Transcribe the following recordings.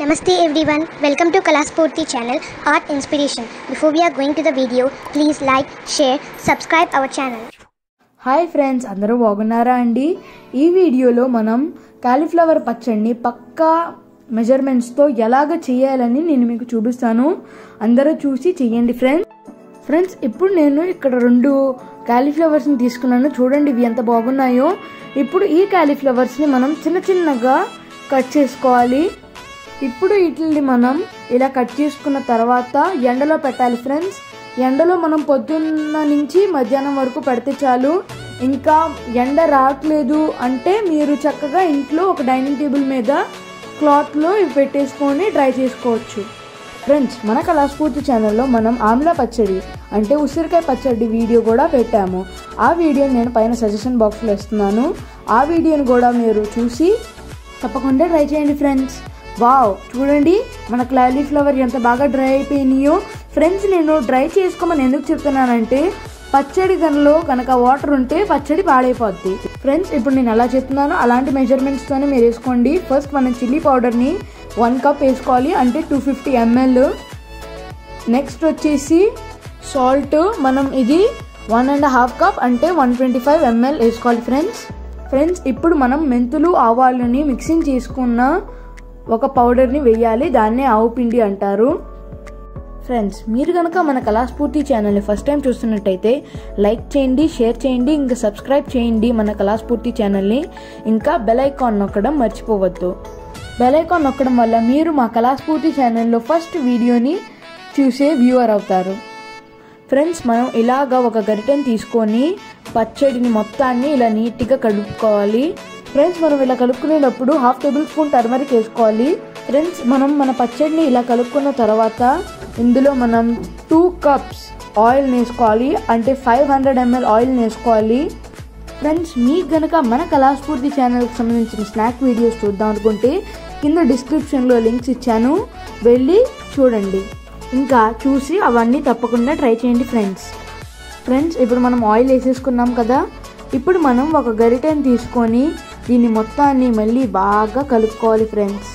Namaste everyone, welcome to Kalaspurti channel Art Inspiration. Before we are going to the video, please like, share, subscribe our channel. Hi friends అందరూ బాగున్నారా అండి ఈ వీడియోలో మనం cauliflower పచ్చడిని పక్కా మెజర్మెంట్స్తో ఎలాగ చేయాలని నేను మీకు చూపిస్తాను అందరూ చూసి చెయ్యండి ఫ్రెండ్స్ ఫ్రెండ్స్ ఇప్పుడు నేను ఇక్కడ రెండు కాలీఫ్లవర్స్ని తీసుకున్నాను చూడండి ఇవి ఎంత బాగున్నాయో ఇప్పుడు ఈ కాలీఫ్లవర్స్ని మనం చిన్న చిన్నగా కట్ చేసుకోవాలి ఇప్పుడు వీటిని మనం ఇలా కట్ చేసుకున్న తర్వాత ఎండలో పెట్టాలి ఫ్రెండ్స్ ఎండలో మనం పొద్దున్న నుంచి మధ్యాహ్నం వరకు పెడితే చాలు ఇంకా ఎండ రావట్లేదు అంటే మీరు చక్కగా ఇంట్లో ఒక డైనింగ్ టేబుల్ మీద క్లాత్లో ఇవి పెట్టేసుకొని డ్రై చేసుకోవచ్చు ఫ్రెండ్స్ మన కళాస్ఫూర్తి ఛానల్లో మనం ఆమ్లా పచ్చడి అంటే ఉసిరికాయ పచ్చడి వీడియో కూడా పెట్టాము ఆ వీడియోని నేను పైన సజెషన్ బాక్స్లో ఇస్తున్నాను ఆ వీడియోని కూడా మీరు చూసి తప్పకుండా ట్రై చేయండి ఫ్రెండ్స్ వావ్ చూడండి మన క్లాలీఫ్లవర్ ఎంత బాగా డ్రై అయిపోయినాయో ఫ్రెండ్స్ నేను డ్రై చేసుకోమని ఎందుకు చెప్తున్నానంటే పచ్చడి గనలో కనుక వాటర్ ఉంటే పచ్చడి పాడైపోద్ది ఫ్రెండ్స్ ఇప్పుడు నేను ఎలా చెప్తున్నానో అలాంటి మెజర్మెంట్స్తోనే మీరు వేసుకోండి ఫస్ట్ మనం చిల్లీ పౌడర్ని వన్ కప్ వేసుకోవాలి అంటే టూ ఫిఫ్టీ ఎంఎల్ నెక్స్ట్ వచ్చేసి సాల్ట్ మనం ఇది వన్ అండ్ హాఫ్ కప్ అంటే వన్ ట్వంటీ ఫైవ్ ఎంఎల్ వేసుకోవాలి ఫ్రెండ్స్ ఫ్రెండ్స్ ఇప్పుడు మనం మెంతులు ఆవాలని మిక్సింగ్ చేసుకున్న ఒక పౌడర్ని వేయాలి దాన్నే ఆవు పిండి అంటారు ఫ్రెండ్స్ మీరు కనుక మన కళాస్ఫూర్తి ఛానల్ని ఫస్ట్ టైం చూస్తున్నట్టయితే లైక్ చేయండి షేర్ చేయండి ఇంకా సబ్స్క్రైబ్ చేయండి మన కళాస్ఫూర్తి ఛానల్ని ఇంకా బెల్ ఐకాన్ నొక్కడం మర్చిపోవద్దు బెల్ ఐకాన్ నొక్కడం వల్ల మీరు మా కళాస్ఫూర్తి ఛానల్లో ఫస్ట్ వీడియోని చూసే వ్యూవర్ అవుతారు ఫ్రెండ్స్ మనం ఇలాగ ఒక గరిటెని తీసుకొని పచ్చడిని మొత్తాన్ని ఇలా నీట్గా కలుపుకోవాలి ఫ్రెండ్స్ మనం ఇలా కలుపుకునేటప్పుడు హాఫ్ టేబుల్ స్పూన్ టర్మరిక్ వేసుకోవాలి ఫ్రెండ్స్ మనం మన పచ్చడిని ఇలా కలుపుకున్న తర్వాత ఇందులో మనం టూ కప్స్ ఆయిల్ వేసుకోవాలి అంటే ఫైవ్ హండ్రెడ్ ఎంఎల్ ఆయిల్ వేసుకోవాలి ఫ్రెండ్స్ మీకు గనక మన కళాస్ఫూర్తి ఛానల్కి సంబంధించిన స్నాక్ వీడియోస్ చూద్దాం అనుకుంటే కింద డిస్క్రిప్షన్లో లింక్స్ ఇచ్చాను వెళ్ళి చూడండి ఇంకా చూసి అవన్నీ తప్పకుండా ట్రై చేయండి ఫ్రెండ్స్ ఫ్రెండ్స్ ఇప్పుడు మనం ఆయిల్ వేసేసుకున్నాం కదా ఇప్పుడు మనం ఒక గరిటెని తీసుకొని దీన్ని మొత్తాన్ని మళ్ళీ బాగా కలుపుకోవాలి ఫ్రెండ్స్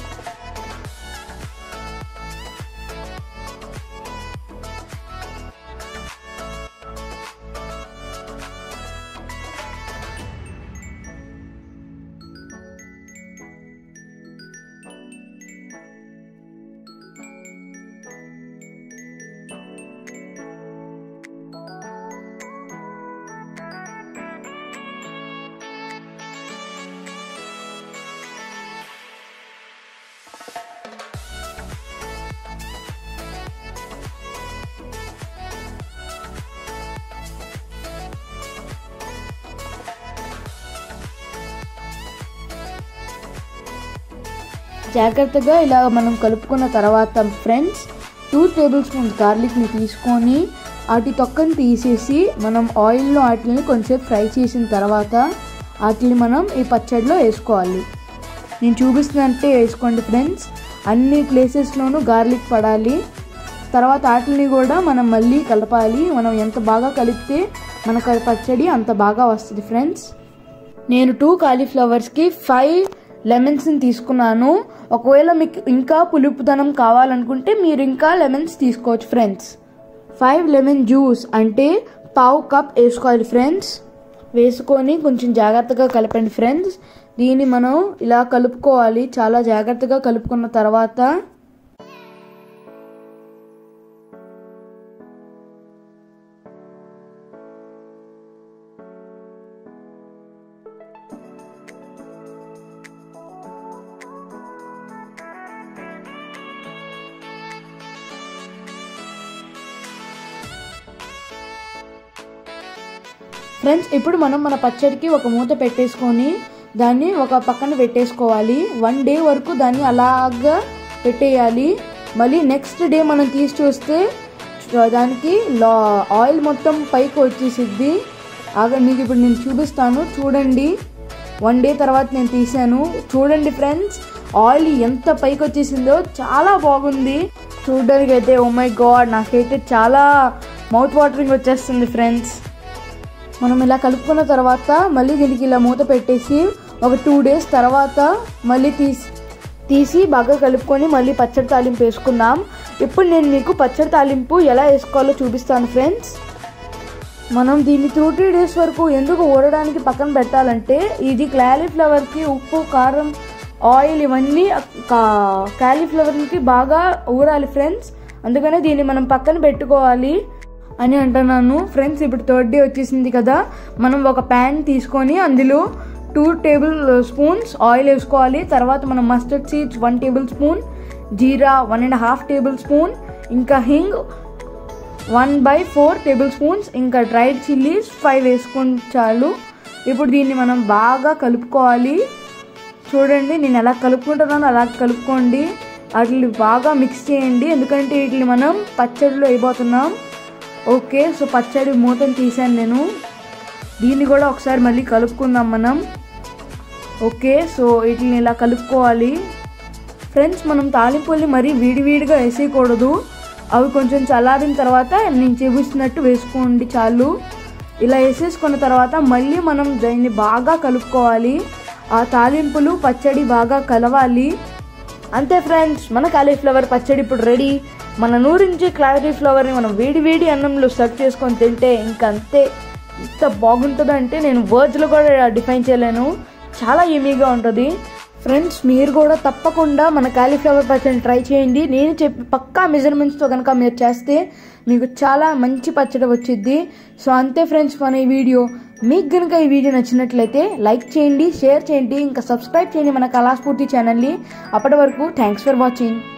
జాగ్రత్తగా ఇలా మనం కలుపుకున్న తర్వాత ఫ్రెండ్స్ టూ టేబుల్ స్పూన్స్ గార్లిక్ని తీసుకొని వాటి తొక్కని తీసేసి మనం ఆయిల్లో వాటిని కొంచెం ఫ్రై చేసిన తర్వాత వాటిని మనం ఈ పచ్చడిలో వేసుకోవాలి నేను చూపిస్తున్నట్టే వేసుకోండి ఫ్రెండ్స్ అన్ని ప్లేసెస్లోనూ గార్లిక్ పడాలి తర్వాత వాటిని కూడా మనం మళ్ళీ కలపాలి మనం ఎంత బాగా కలిపితే మనకు పచ్చడి అంత బాగా వస్తుంది ఫ్రెండ్స్ నేను టూ కాలీఫ్లవర్స్కి ఫైవ్ లెమన్స్ని తీసుకున్నాను ఒకవేళ మీకు ఇంకా పులుపుదనం కావాలనుకుంటే మీరు ఇంకా లెమన్స్ తీసుకోవచ్చు ఫ్రెండ్స్ ఫైవ్ లెమన్ జ్యూస్ అంటే పావు కప్ వేసుకోవాలి ఫ్రెండ్స్ వేసుకొని కొంచెం జాగ్రత్తగా కలపండి ఫ్రెండ్స్ దీన్ని మనం ఇలా కలుపుకోవాలి చాలా జాగ్రత్తగా కలుపుకున్న తర్వాత ఫ్రెండ్స్ ఇప్పుడు మనం మన పచ్చడికి ఒక మూత పెట్టేసుకొని దాన్ని ఒక పక్కన పెట్టేసుకోవాలి వన్ డే వరకు దాన్ని అలాగా పెట్టేయాలి మళ్ళీ నెక్స్ట్ డే మనం తీసి చూస్తే దానికి లా ఆయిల్ మొత్తం పైకి వచ్చేసిద్ది ఆగ మీకు ఇప్పుడు నేను చూపిస్తాను చూడండి వన్ డే తర్వాత నేను తీసాను చూడండి ఫ్రెండ్స్ ఆయిల్ ఎంత పైకి వచ్చేసిందో చాలా బాగుంది చూడడానికి అయితే ఓ మై గాడ్ నాకైతే చాలా మౌత్ వాటరింగ్ వచ్చేస్తుంది ఫ్రెండ్స్ మనం ఇలా కలుపుకున్న తర్వాత మళ్ళీ దీనికి ఇలా మూత పెట్టేసి ఒక టూ డేస్ తర్వాత మళ్ళీ తీసి తీసి బాగా కలుపుకొని మళ్ళీ పచ్చడి తాలింపు వేసుకుందాం ఇప్పుడు నేను మీకు పచ్చడి తాలింపు ఎలా వేసుకోవాలో చూపిస్తాను ఫ్రెండ్స్ మనం దీన్ని టూ త్రీ డేస్ వరకు ఎందుకు ఊరడానికి పక్కన పెట్టాలంటే ఇది క్యాలీఫ్లవర్కి ఉప్పు కారం ఆయిల్ ఇవన్నీ కా- క్యాలీఫ్లవర్కి బాగా ఊరాలి ఫ్రెండ్స్ అందుకనే దీన్ని మనం పక్కన పెట్టుకోవాలి అని అంటున్నాను ఫ్రెండ్స్ ఇప్పుడు థర్డ్ డే వచ్చేసింది కదా మనం ఒక ప్యాన్ తీసుకొని అందులో టూ టేబుల్ స్పూన్స్ ఆయిల్ వేసుకోవాలి తర్వాత మనం mustard seeds one tablespoon jeera one and half tablespoon ఇంకా hing one by four tablespoons ఇంకా డ్రైడ్ చిల్లీస్ ఫైవ్ వేసుకొని చాలు ఇప్పుడు దీన్ని మనం బాగా కలుపుకోవాలి చూడండి నేను ఎలా కలుపుకుంటున్నానో అలా కలుపుకోండి వాటిని బాగా మిక్స్ చేయండి ఎందుకంటే వీటిని మనం పచ్చడిలో వేయబోతున్నాం ఓకే సో పచ్చడి మూతను తీసాను నేను దీన్ని కూడా ఒకసారి మళ్ళీ కలుపుకుందాం మనం ఓకే సో వీటిని ఇలా కలుపుకోవాలి ఫ్రెండ్స్ మనం తాలింపుల్ని మరీ విడివిడిగా వేసేయకూడదు అవి కొంచెం చల్లారిన తర్వాత నేను చూపిస్తున్నట్టు వేసుకోండి చాలు ఇలా వేసేసుకున్న తర్వాత మళ్ళీ మనం దాన్ని బాగా కలుపుకోవాలి ఆ తాలింపులు పచ్చడి బాగా కలవాలి అంతే ఫ్రెండ్స్ మన కాలీఫ్లవర్ పచ్చడి ఇప్పుడు రెడీ మన నూరించి కాలీఫ్లవర్ని మనం వేడి వేడి అన్నంలో సర్వ్ చేసుకొని తింటే ఇంకా అంతే ఎంత బాగుంటుందంటే నేను వర్డ్స్లో కూడా డిఫైన్ చేయలేను చాలా ఎమీగా ఉంటుంది ఫ్రెండ్స్ మీరు కూడా తప్పకుండా మన కాలీఫ్లవర్ పచ్చడిని ట్రై చేయండి నేను చెప్పి పక్కా మెజర్మెంట్స్తో కనుక మీరు చేస్తే మీకు చాలా మంచి పచ్చడి వచ్చింది సో అంతే ఫ్రెండ్స్ మన ఈ వీడియో మీకు కనుక ఈ వీడియో నచ్చినట్లయితే లైక్ చేయండి షేర్ చేయండి ఇంకా సబ్స్క్రైబ్ చేయండి మన కళాస్ఫూర్తి ఛానల్ని అప్పటి వరకు థ్యాంక్స్ ఫర్ వాచింగ్